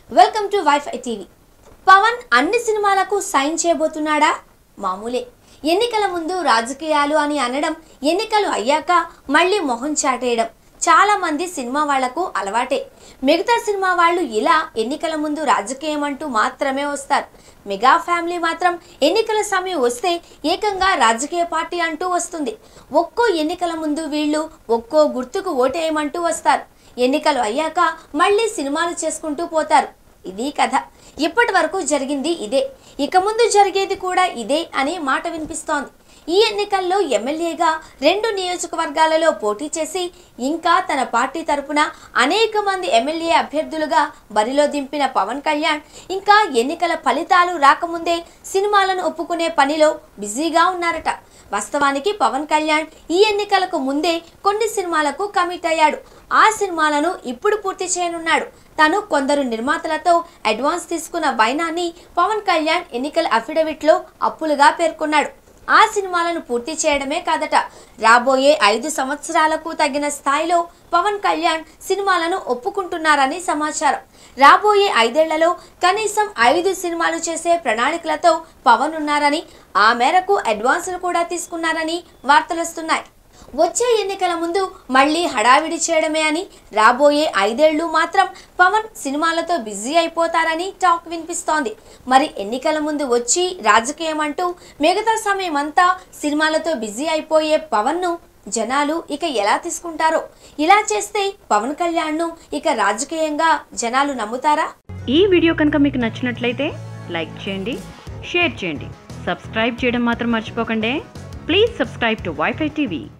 welcome to wifi TV Pavan అన్ని సినిమాలకు sign చేయబోతున్నాడా మామూలే ఎన్నికల ముందు రాజకీయాలు అని అనడం ఎన్నికలు అయ్యాక మళ్ళీ మొహం చాటేయడం చాలా మంది సినిమా వాళ్లకు అలవాటే మిగతా సినిమా వాళ్ళు ఇలా ఎన్నికల ముందు రాజకీయం అంటూ మాత్రమే వస్తారు మెగా ఫ్యామిలీ మాత్రం ఎన్నికల సమయం వస్తే ఏకంగా రాజకీయ పార్టీ అంటూ వస్తుంది ఒక్కో ఎన్నికల ముందు వీళ్ళు ఒక్కో గుర్తుకు ఓటేయమంటూ వస్తారు ఎన్నికలు అయ్యాక మళ్ళీ సినిమాలు చేసుకుంటూ పోతారు ఇది కథ ఇప్పటి వరకు జరిగింది ఇదే ఇక ముందు జరిగేది కూడా ఇదే అనే మాట వినిపిస్తోంది ఈ ఎన్నికల్లో ఎమ్మెల్యేగా రెండు నియోజకవర్గాలలో పోటీ చేసి ఇంకా తన పార్టీ తరపున అనేక మంది ఎమ్మెల్యే అభ్యర్థులుగా బరిలో దింపిన పవన్ కళ్యాణ్ ఇంకా ఎన్నికల ఫలితాలు రాకముందే సినిమాలను ఒప్పుకునే పనిలో బిజీగా ఉన్నారట వాస్తవానికి పవన్ కళ్యాణ్ ఈ ఎన్నికలకు ముందే కొన్ని సినిమాలకు కమిట్ అయ్యాడు ఆ సినిమాలను ఇప్పుడు పూర్తి చేయనున్నాడు తను కొందరు నిర్మాతలతో అడ్వాన్స్ తీసుకున్న వైనాన్ని పవన్ కళ్యాణ్ ఎన్నికల అఫిడవిట్లో అప్పులుగా పేర్కొన్నాడు ఆ సినిమాలను పూర్తి చేయడమే కాదట రాబోయే ఐదు సంవత్సరాలకు తగిన స్థాయిలో పవన్ కళ్యాణ్ సినిమాలను ఒప్పుకుంటున్నారని సమాచారం రాబోయే ఐదేళ్లలో కనీసం ఐదు సినిమాలు చేసే ప్రణాళికలతో పవన్ ఉన్నారని ఆ మేరకు అడ్వాన్సులు కూడా తీసుకున్నారని వార్తలొస్తున్నాయి వచ్చే ఎన్నికల ముందు మళ్ళీ హడావిడి చేయడమే అని రాబోయే ఐదేళ్లు మాత్రం పవన్ సినిమాలతో బిజీ అయిపోతారని టాక్ వినిపిస్తోంది మరి ఎన్నికల ముందు వచ్చి రాజకీయం అంటూ మిగతా సమయం అంతా సినిమాలతో బిజీ అయిపోయే పవన్ను జనాలు ఇక ఎలా తీసుకుంటారో ఇలా చేస్తే పవన్ కళ్యాణ్ను ఇక రాజకీయంగా జనాలు నమ్ముతారా ఈ వీడియో కనుక మీకు నచ్చినట్లయితే లైక్ చేయండి షేర్ చేయండి సబ్స్క్రైబ్ చేయడం మాత్రం మర్చిపోకండి please subscribe to wifi TV